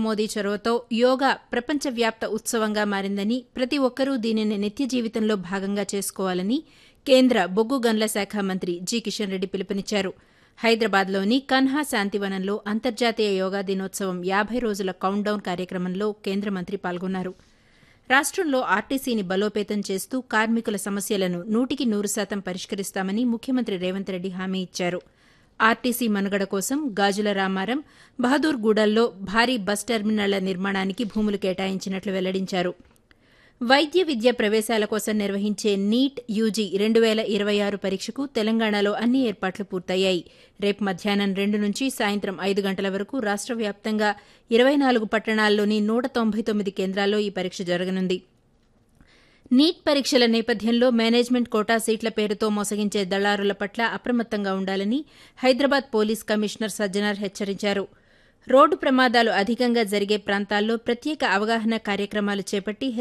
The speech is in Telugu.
మోదీ చొరవతో యోగా ప్రపంచవ్యాప్త ఉత్సవంగా మారిందని ప్రతి ఒక్కరూ దీనిని నిత్య జీవితంలో భాగంగా చేసుకోవాలని కేంద్ర బొగ్గు గనుల శాఖ మంత్రి జి కిషన్ రెడ్డి పిలుపునిచ్చారు హైదరాబాద్లోని కన్హా శాంతివనంలో అంతర్జాతీయ యోగా దినోత్సవం యాభై రోజుల కౌంట్డౌన్ కార్యక్రమంలో కేంద్ర మంత్రి పాల్గొన్నారు రాష్టంలో ఆర్టీసీని బలోపేతం చేస్తూ కార్మికుల సమస్యలను నూటికి నూరు శాతం పరిష్కరిస్తామని ముఖ్యమంత్రి రేవంత్ రెడ్డి హామీ ఇచ్చారు ఆర్టీసీ మనుగడ కోసం గాజుల రామారం బహదూర్గూడల్లో భారీ బస్ టెర్మినళ్ల నిర్మాణానికి భూములు కేటాయించినట్లు వెల్లడించారు వైద్య విద్య ప్రవేశాల కోసం నిర్వహించే నీట్ యూజీ రెండు వేల ఇరవై ఆరు పరీక్షకు తెలంగాణలో అన్ని ఏర్పాట్లు పూర్తయ్యాయి రేపు మధ్యాహ్నం రెండు నుంచి సాయంత్రం ఐదు గంటల వరకు రాష్ట వ్యాప్తంగా ఇరవై నాలుగు పట్టణాల్లోని నూట తొంభై తొమ్మిది కేంద్రాల్లో ఈ పరీక్ష జరగనుంది నీట్ పరీక్షల నేపథ్యంలో మేనేజ్మెంట్ కోటా సీట్ల పేరుతో మోసగించే దళారుల పట్ల అప్రమత్తంగా ఉండాలని హైదరాబాద్ పోలీస్ కమిషనర్ సజ్జనార్ హెచ్చరించారు రోడ్డు ప్రమాదాలు అధికంగా జరిగే ప్రాంతాల్లో ప్రత్యేక అవగాహన కార్యక్రమాలు చేపట్టి